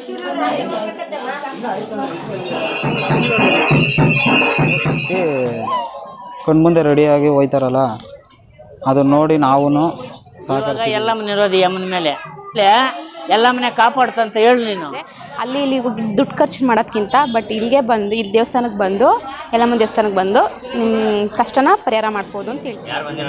ಕಣ್ಮುಂದೆ ರೆಡಿಯಾಗಿ ಹೋಯ್ತಾರಲ್ಲ ಅದನ್ನ ನೋಡಿ ನಾವು ಇವಾಗ ಎಲ್ಲಮ್ಮನ ಇರೋದು ಯಮ್ಮನ ಮೇಲೆ ಎಲ್ಲಮ್ಮನೆ ಕಾಪಾಡ್ತಂತ ಹೇಳು ನೀನು ಅಲ್ಲಿ ಇಲ್ಲಿ ಹೋಗಿ ದುಡ್ಡು ಖರ್ಚು ಮಾಡೋದ್ಕಿಂತ ಬಟ್ ಇಲ್ಲಿಗೆ ಬಂದು ಇಲ್ಲಿ ದೇವಸ್ಥಾನಕ್ಕೆ ಬಂದು ಯಲ್ಲಮ್ಮನ ದೇವಸ್ಥಾನಕ್ಕೆ ಬಂದು ನಿಮ್ಮ ಕಷ್ಟನ ಪರಿಹಾರ ಮಾಡ್ಬೋದು ಅಂತ ಹೇಳ್ತೀನಿ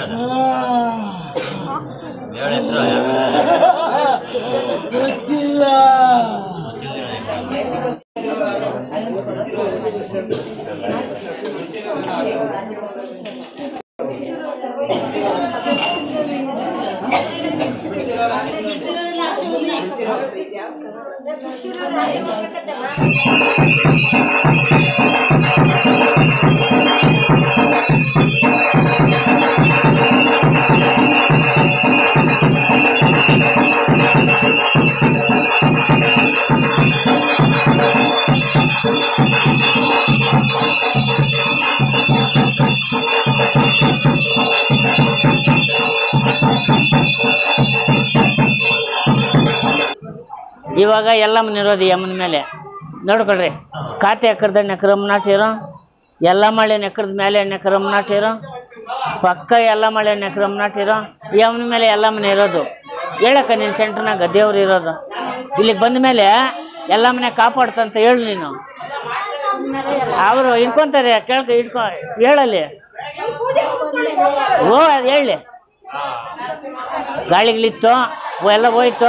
ಇವಾಗ ಎಲ್ಲಮ್ಮನ ಇರೋದು ಯಮ್ಮನ ಮೇಲೆ ನೋಡ್ಕೊಳ್ರಿ ಖಾತೆ ಎಕ್ಕರ್ದ ನೆಕ್ರಮ್ನಾಟ ಇರೋ ಎಲ್ಲ ಮಳೆ ನೆಕ್ರದ ಮೇಲೆ ನೆಕ್ರಮ್ನಾಟ ಇರೋ ಪಕ್ಕ ಎಲ್ಲ ಮಳೆ ನೆಕ್ರಮ್ನಾಟ ಇರೋ ಯಮ್ಮನ ಮೇಲೆ ಎಲ್ಲಮ್ಮನ ಇರೋದು ಹೇಳಕ್ಕ ನಿನ್ನ ಸೆಂಟ್ರ್ನಾಗ ದೇವ್ರು ಇರೋದು ಇಲ್ಲಿಗೆ ಬಂದ ಮೇಲೆ ಎಲ್ಲಮ್ಮನೆ ಕಾಪಾಡ್ತಂತ ಹೇಳು ನೀನು ಅವರು ಇಟ್ಕೊಂತಾರೆ ಕೇಳ್ಕ ಇಟ್ಕೊ ಹೇಳಲ್ಲಿ ಓ ಅದು ಹೇಳಿ ಗಾಳಿಗಳಿತ್ತು ಎಲ್ಲ ಹೋಯ್ತು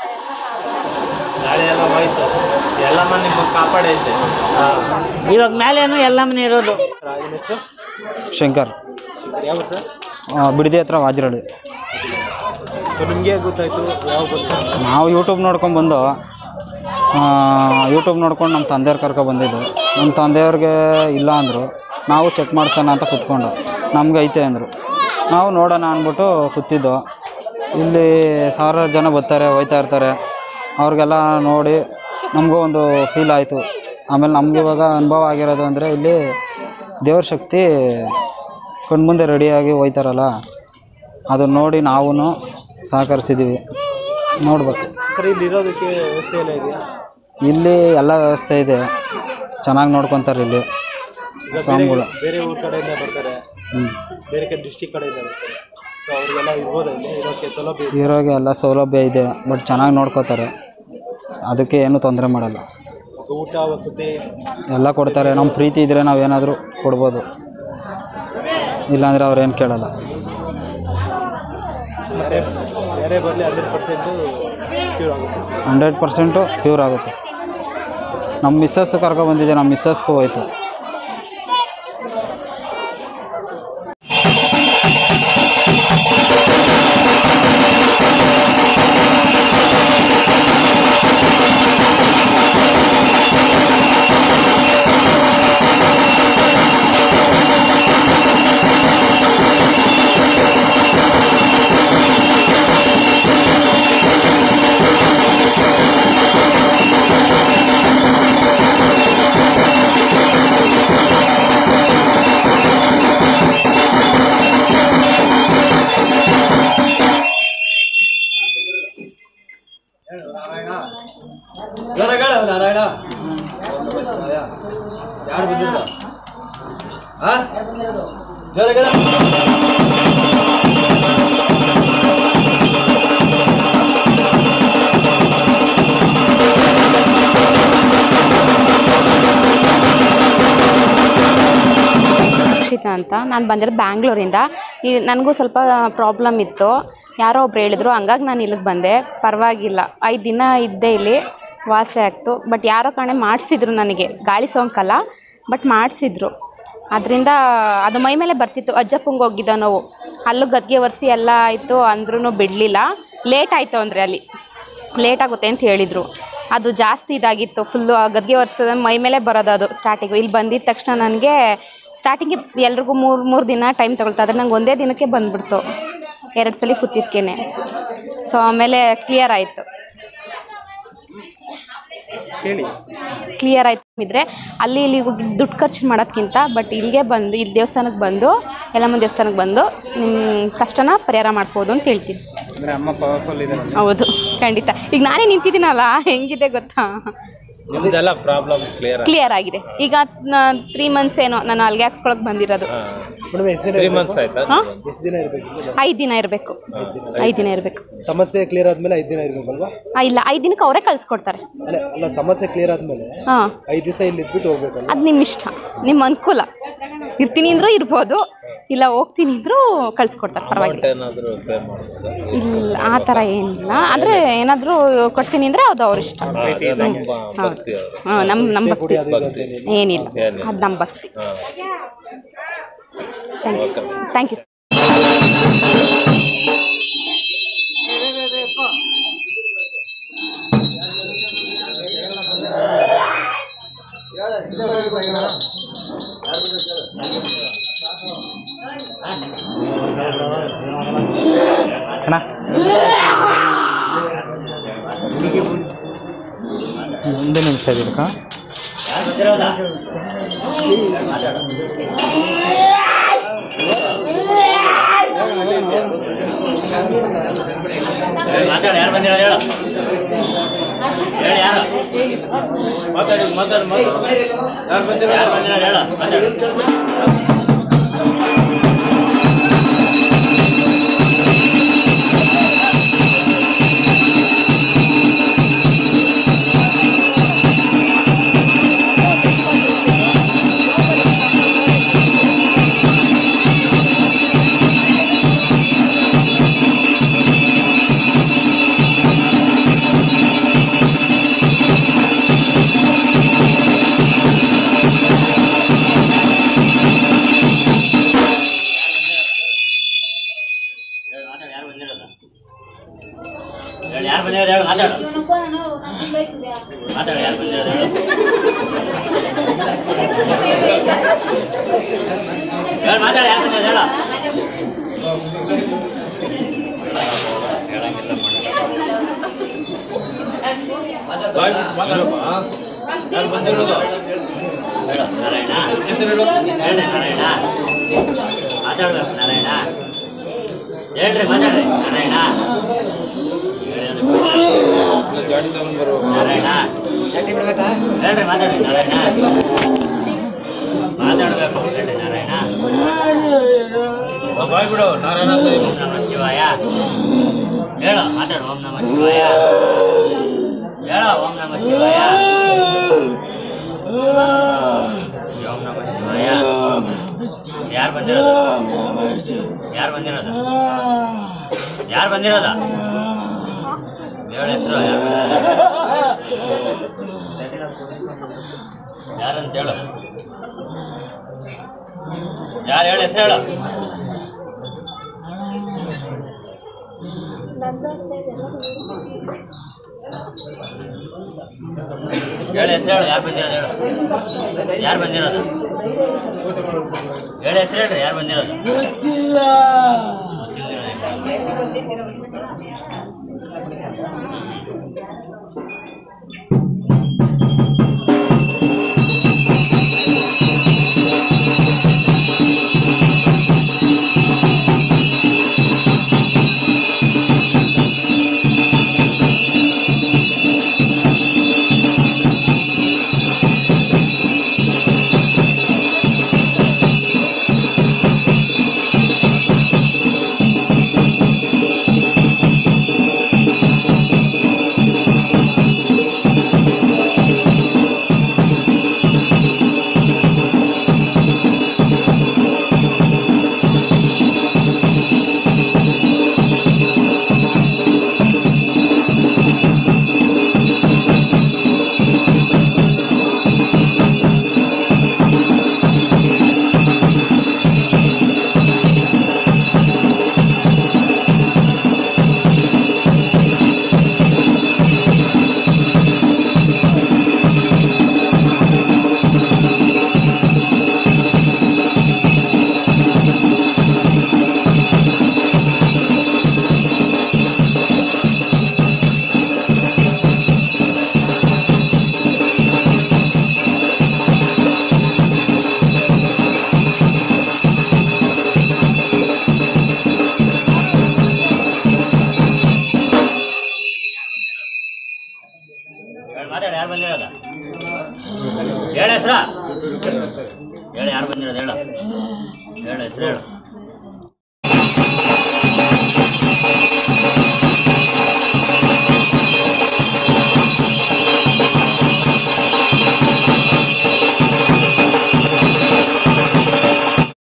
ಗಾಳಿ ಎಲ್ಲ ಹೋಯ್ತು ಎಲ್ಲಮ್ಮ ನಿಮ್ಮನ್ನು ಕಾಪಾಡೈತೆ ಇವಾಗ ಮೇಲೇನು ಎಲ್ಲಮ್ಮನೆ ಇರೋದು ಶಂಕರ್ ಯಾವ ಸರ್ ಆ, ಬಿಡದಿ ಹತ್ರ ವಾಜರಳ್ಳಿ ನಿಮಗೆ ಗೊತ್ತಾಯ್ತು ಯಾವ ಗೊತ್ತು ನಾವು ಯೂಟ್ಯೂಬ್ ನೋಡ್ಕೊಂಡ್ಬಂದು ಯೂಟ್ಯೂಬ್ ನೋಡ್ಕೊಂಡು ನಮ್ಮ ತಂದೆಯವ್ರು ಕರ್ಕೊ ಬಂದಿದ್ದು ನಮ್ಮ ತಂದೆಯವ್ರಿಗೆ ಇಲ್ಲ ಅಂದರು ನಾವು ಚೆಕ್ ಮಾಡ್ಸೋಣ ಅಂತ ಕೂತ್ಕೊಂಡು ನಮ್ಗೆ ಐತೆ ಅಂದರು ನಾವು ನೋಡೋಣ ಅಂದ್ಬಿಟ್ಟು ಕೂತಿದ್ದು ಇಲ್ಲಿ ಸಾವಿರಾರು ಜನ ಬರ್ತಾರೆ ಹೋಯ್ತಾ ಇರ್ತಾರೆ ಅವ್ರಿಗೆಲ್ಲ ನೋಡಿ ನಮಗೂ ಒಂದು ಫೀಲ್ ಆಯಿತು ಆಮೇಲೆ ನಮ್ಗೆ ಇವಾಗ ಅನುಭವ ಆಗಿರೋದು ಅಂದರೆ ಇಲ್ಲಿ ದೇವ್ರ ಶಕ್ತಿ ಕಣ್ಮುಂದೆ ರೆಡಿಯಾಗಿ ಹೋಯ್ತಾರಲ್ಲ ಅದನ್ನ ನೋಡಿ ನಾವು ಸಹಕರಿಸಿದ್ದೀವಿ ನೋಡ್ಬೇಕು ಸರ್ ಇಲ್ಲಿ ಇರೋದಕ್ಕೆ ವ್ಯವಸ್ಥೆ ಎಲ್ಲ ಇದೆಯಾ ಇಲ್ಲಿ ಎಲ್ಲ ವ್ಯವಸ್ಥೆ ಇದೆ ಚೆನ್ನಾಗಿ ನೋಡ್ಕೊತಾರೆ ಇಲ್ಲಿ ಸ್ವಾಮಿಗಳು ಬೇರೆ ಊರ ಕಡೆಯಿಂದ ಬರ್ತಾರೆ ಹ್ಞೂ ಬೇರೆ ಕಡೆ ಡಿಸ್ಟಿಕ್ ಕಡೆಯಿಂದ ಬರ್ತಾರೆ ಸೊ ಅವ್ರಿಗೆಲ್ಲ ಇರ್ಬೋದಾ ಇಲ್ಲಿ ಇರೋಕ್ಕೆ ಸೌಲಭ್ಯ ಇದೆ ಇರೋಗೆ ಎಲ್ಲ ಸೌಲಭ್ಯ ಇದೆ ಬಟ್ ಚೆನ್ನಾಗಿ ನೋಡ್ಕೋತಾರೆ ಅದಕ್ಕೆ ಏನು ತೊಂದರೆ ಮಾಡಲ್ಲ ಊಟ ವಸತಿ ಎಲ್ಲ ಕೊಡ್ತಾರೆ ನಮ್ಮ ಪ್ರೀತಿ ಇದ್ದರೆ ನಾವೇನಾದರೂ ಕೊಡ್ಬೋದು ಇಲ್ಲಾಂದರೆ ಅವ್ರೇನು ಕೇಳಲ್ಲ ಬೇರೆ ಬೇರೆ ಬರಲಿ ಹಂಡ್ರೆಡ್ ಪರ್ಸೆಂಟು ಕ್ಯೂರ್ ಆಗುತ್ತೆ ಹಂಡ್ರೆಡ್ ಪರ್ಸೆಂಟು ಪ್ಯೂರ್ ಆಗುತ್ತೆ ನಮ್ಮ ಮಿಸ್ಸಸ್ ಕರ್ಕೊಬಂದಿದ್ದೆ ನಮ್ಮ ಮಿಸ್ಸಸ್ಗೂ ಹೋಯ್ತು ರಕ್ಷಿತಾ ಅಂತ ನಾನು ಬಂದಿರೋದು ಬ್ಯಾಂಗ್ಳೂರಿಂದ ಈ ನನಗೂ ಸ್ವಲ್ಪ ಪ್ರಾಬ್ಲಮ್ ಇತ್ತು ಯಾರೋ ಒಬ್ರು ಹೇಳಿದ್ರು ಹಂಗಾಗಿ ನಾನು ಇಲ್ಲಿಗೆ ಬಂದೆ ಪರವಾಗಿಲ್ಲ ಐದು ದಿನ ಇದ್ದೆ ಇಲ್ಲಿ ವಾಸಿ ಆಗ್ತು ಬಟ್ ಯಾರೋ ಕಣೆ ಮಾಡಿಸಿದ್ರು ನನಗೆ ಗಾಳಿ ಸೋಂಕಲ್ಲ ಬಟ್ ಮಾಡಿಸಿದ್ರು ಅದರಿಂದ ಅದು ಮೈ ಮೇಲೆ ಬರ್ತಿತ್ತು ಅಜ್ಜಪ್ಪಂಗೆ ಹೋಗಿದ್ದೋ ನಾವು ಅಲ್ಲೂ ಗದ್ಗೆ ಒರೆಸಿ ಎಲ್ಲ ಆಯಿತು ಅಂದ್ರೂ ಬಿಡಲಿಲ್ಲ ಲೇಟ್ ಆಯಿತು ಅಂದರೆ ಅಲ್ಲಿ ಲೇಟ್ ಆಗುತ್ತೆ ಅಂತ ಹೇಳಿದರು ಅದು ಜಾಸ್ತಿ ಇದಾಗಿತ್ತು ಫುಲ್ಲು ಗದ್ಗೆ ಒರೆಸೋದು ಮೈ ಮೇಲೆ ಬರೋದು ಅದು ಸ್ಟಾರ್ಟಿಂಗು ಇಲ್ಲಿ ಬಂದಿದ್ದ ತಕ್ಷಣ ನನಗೆ ಸ್ಟಾರ್ಟಿಂಗಿಗೆ ಎಲ್ರಿಗೂ ಮೂರು ಮೂರು ದಿನ ಟೈಮ್ ತಗೊಳ್ತಾ ಆದರೆ ನಂಗೆ ಒಂದೇ ದಿನಕ್ಕೆ ಬಂದ್ಬಿಡ್ತು ಎರಡು ಸಲ ಕೂತಿದ್ಕೇನೆ ಸೊ ಆಮೇಲೆ ಕ್ಲಿಯರ್ ಆಯಿತು ಹೇಳಿ ಕ್ಲಿಯರ್ ಆಯ್ತು ಇದ್ರೆ ಅಲ್ಲಿ ಇಲ್ಲಿ ಹೋಗಿ ದುಡ್ಡು ಖರ್ಚು ಮಾಡೋದ್ಕಿಂತ ಬಟ್ ಇಲ್ಲಿಗೆ ಬಂದು ಇಲ್ಲಿ ದೇವಸ್ಥಾನಕ್ಕೆ ಬಂದು ಯಲ್ಲಮ್ಮನ ದೇವಸ್ಥಾನಕ್ಕೆ ಬಂದು ನಿಮ್ಮ ಕಷ್ಟನ ಪರಿಹಾರ ಮಾಡ್ಬೋದು ಅಂತ ಹೇಳ್ತೀನಿ ಅಂದರೆ ಅಮ್ಮ ಪವರ್ಫುಲ್ ಇದ್ದಾರೆ ಹೌದು ಖಂಡಿತ ಈಗ ನಾನೇ ನಿಂತಿದ್ದೀನಲ್ಲ ಹೆಂಗಿದೆ ಗೊತ್ತಾ ನಿಮ್ದೆಲ್ಲ ಪ್ರಾಬ್ಲಮ್ ಕ್ಲಿಯರ್ ಕ್ಲಿಯರ್ ಆಗಿದೆ ಈಗ ತ್ರೀ ಮಂತ್ಸ್ ಏನೋ ನಾನು ಅಲ್ಲಿಗೆ ಹಾಕ್ಸ್ಕೊಳಕ್ ಬಂದಿರೋದು ಮೇಡಮ್ ಎಷ್ಟು ದಿನ ತ್ರೀ ಮಂತ್ಸ್ ಆಯ್ತಾ ಹಾಂ ಎಷ್ಟು ದಿನ ಇರಬೇಕು ಐದು ದಿನ ಇರಬೇಕು ಐದು ದಿನ ಇರಬೇಕು ಸಮಸ್ಯೆ ಕ್ಲಿಯರ್ ಆದ್ಮೇಲೆ ಐದು ದಿನ ಇರ್ಬೇಕಲ್ವಾ ಇಲ್ಲ ಐದು ದಿನಕ್ಕೆ ಅವರೇ ಕಳಿಸ್ಕೊಡ್ತಾರೆ ಅಲ್ಲ ಅಲ್ಲ ಸಮಸ್ಯೆ ಕ್ಲಿಯರ್ ಆದ್ಮೇಲೆ ಹಾಂ ಐದು ದಿವಸ ಇಲ್ಲಿ ಇದ್ಬಿಟ್ಟು ಹೋಗ್ಬೇಕಲ್ಲ ಅದು ನಿಮ್ಮ ಇಷ್ಟ ನಿಮ್ಮ ಅನುಕೂಲ ಇರ್ತೀನಿ ಅಂದ್ರೂ ಇರ್ಬೋದು ಇಲ್ಲ ಹೋಗ್ತೀನಿ ಅಂದ್ರೂ ಕಳಿಸ್ಕೊಡ್ತಾರೆ ಪರವಾಗಿಲ್ಲ ಏನಾದರೂ ಪೇ ಮಾಡ್ಬೋದಾ ಇಲ್ಲ ಆ ಥರ ಏನಿಲ್ಲ ಆದರೆ ಏನಾದರೂ ಕೊಡ್ತೀನಿ ಅಂದರೆ ಅದು ಅವ್ರ ಇಷ್ಟ ಹೌದು ಹಾಂ ನಮ್ಮ ನಮ್ಮ ಭಕ್ತಿ ಏನಿಲ್ಲ ಅದು ನಮ್ಮ ಭಕ್ತಿ ಥ್ಯಾಂಕ್ ಯು ಥ್ಯಾಂಕ್ ಯು ಅಣ್ಣ ಒಂದು ನಿಮಿಷ ಇದಕ್ಕ ಮಾತಾಡಿ ಯಾರು ಬಂದಿರೋದು ಹೇಳು ಹೇಳಿ ಯಾರು ಮಾತಾಡಿ ಮಾತಾಡಿ ಯಾರು ಬಂದಿರೋದು ಹೇಳು ಮಾತಾಡಿ ಹೇಳು ಮಾತಾಡಿ ಯಾರು ಬಂದಿರೋದು ಹೇಳಿ ಯಾರು ಬಂದಿರೋದು ಹೇಳು ಮಾತಾಡು ಮಾತಾಡಿ ಯಾರು ಬಂದಿರೋದು ಹೇಳು ಹೇಳು ಮಾತಾಡಿ ಯಾರು ಬಂದಿರೋದು ಹೇಳು ಹೇಳಂಗಿಲ್ಲ ಹೇಳು ನಾರಾಯಣ ಹೇಳಿ ನಾರಾಯಣ ಮಾತಾಡ್ಬೇಕು ನಾರಾಯಣ ಹೇಳ್ರಿ ಮಾತಾಡ್ರಿ ನಾರಾಯಣ ನಾರಾಯಣ ಹೇಳ್ರಿ ಮಾತಾಡ್ರಿ ನಾರಾಯಣ ಮಾತಾಡ್ಬೇಕು ಹೇಳ್ರಿ ನಾರಾಯಣ ಓಂ ನಮಃ ಶಿವಾಯ ಹೇಳು ಮಾತಾಡು ಓಂ ನಮಃ ಶಿವಾಯ ಹೇಳು ಓಂ ನಮಃ ಶಿವಾಯ ಓಂ ನಮಃ ಶಿವಾಯ ಯಾರು ಬಂದಿರೋದು ಯಾರು ಬಂದಿರೋದು ಯಾರು ಬಂದಿರೋದು ಹೇಳ ಹೆಸರು ಯಾರು ಯಾರಂತ ಹೇಳು ಯಾರು ಹೇಳ ಹೆಸರು ಹೇಳು ಹೇಳ ಹೆಸರು ಹೇಳು ಯಾರು ಬಂದಿರೋದು ಹೇಳು ಯಾರು ಬಂದಿರೋದು ಹೇಳ ಹೆಸರು ಹೇಳ್ರಿ ಯಾರು ಬಂದಿರೋದು Thank ಯಾರು ಬಂದಿರೋದ ಹೇಳ ಹೆಸ್ರ ಹೇಳು ಯಾರು ಬಂದಿರೋದು ಹೇಳು ಹೇಳು ಹೆಸ್ರು ಹೇಳು